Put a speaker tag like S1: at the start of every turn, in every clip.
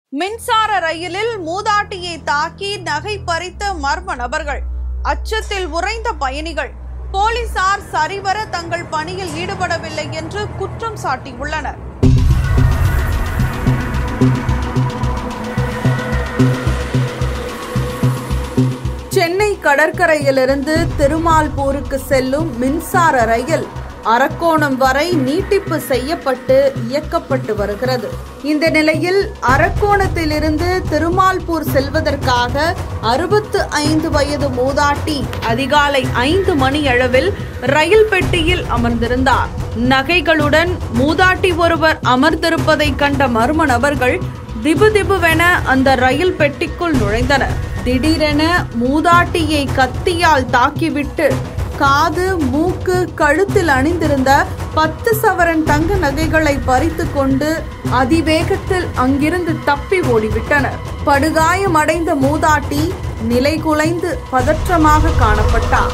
S1: மின்சார ரயிலில் மூதாட்டியை தாக்கி நகை பறித்த மர்ம நபர்கள் அச்சத்தில் உறைந்த பயணிகள் போலீசார் சரிவர தங்கள் பணியில் ஈடுபடவில்லை என்று குற்றம் சாட்டியுள்ளனர் சென்னை கடற்கரையிலிருந்து திருமால்பூருக்கு செல்லும் மின்சார ரயில் அரக்கோணம் வரை நீட்டிப்பு செய்யப்பட்டு இயக்கப்பட்டு வருகிறது இந்த நிலையில் அரக்கோணத்திலிருந்து திருமால்பூர் செல்வதற்காக அறுபத்து ஐந்து வயது மூதாட்டி அதிகாலை ஐந்து மணி அளவில் ரயில் பெட்டியில் அமர்ந்திருந்தார் நகைகளுடன் மூதாட்டி ஒருவர் அமர்ந்திருப்பதை கண்ட மர்ம நபர்கள் திபு திபுவென அந்த ரயில் பெட்டிக்குள் நுழைந்தனர் திடீரென மூதாட்டியை கத்தியால் தாக்கிவிட்டு காது மூக்கு கழுத்தில் அணிந்திருந்த பத்து சவரன் தங்க நகைகளை பறித்து கொண்டு அதிவேகத்தில் அங்கிருந்து தப்பி ஓடிவிட்டனர் படுகாயமடைந்த மூதாட்டி நிலை குலைந்து பதற்றமாக காணப்பட்டார்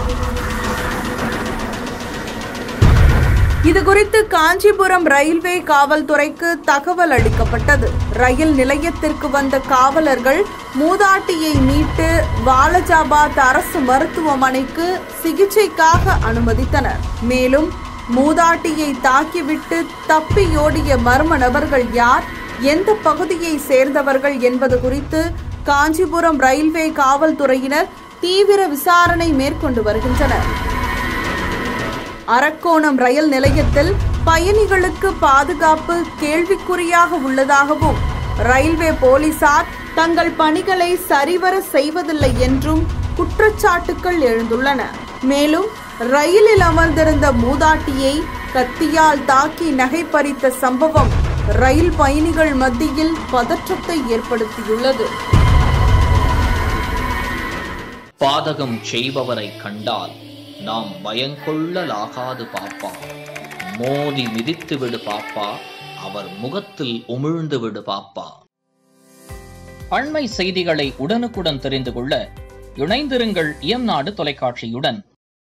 S1: இது குறித்து காஞ்சிபுரம் ரயில்வே காவல்துறைக்கு தகவல் அளிக்கப்பட்டது ரயில் நிலையத்திற்கு வந்த காவலர்கள் மூதாட்டியை மீட்டு வாலஜாபாத் அரசு மருத்துவமனைக்கு சிகிச்சைக்காக அனுமதித்தனர் மேலும் மூதாட்டியை தாக்கிவிட்டு தப்பியோடிய மர்ம நபர்கள் யார் எந்த பகுதியை சேர்ந்தவர்கள் என்பது குறித்து காஞ்சிபுரம் ரயில்வே காவல்துறையினர் தீவிர விசாரணை மேற்கொண்டு வருகின்றனர் அரக்கோணம் ரயில் நிலையத்தில் பயணிகளுக்கு பாதுகாப்பு கேள்விக்குறியாக உள்ளதாகவும் ரயில்வே போலீசார் தங்கள் பணிகளை சரிவர செய்வதில்லை என்றும் குற்றச்சாட்டுகள் எழுந்துள்ளன மேலும் ரயிலில் அமர்ந்திருந்த மூதாட்டியை கத்தியால் தாக்கி நகை பறித்த சம்பவம் ரயில் பயணிகள் மத்தியில் பதற்றத்தை ஏற்படுத்தியுள்ளது
S2: பாதகம் செய்பவரை கண்டால் நாம் பயங்கொள்ளலாகாது பாப்பா மோதி மிதித்து விடு பாப்பா அவர் முகத்தில் உமிழ்ந்து விடு பாப்பா அண்மை செய்திகளை உடனுக்குடன் தெரிந்து கொள்ள இணைந்திருங்கள் இயம்நாடு தொலைக்காட்சியுடன்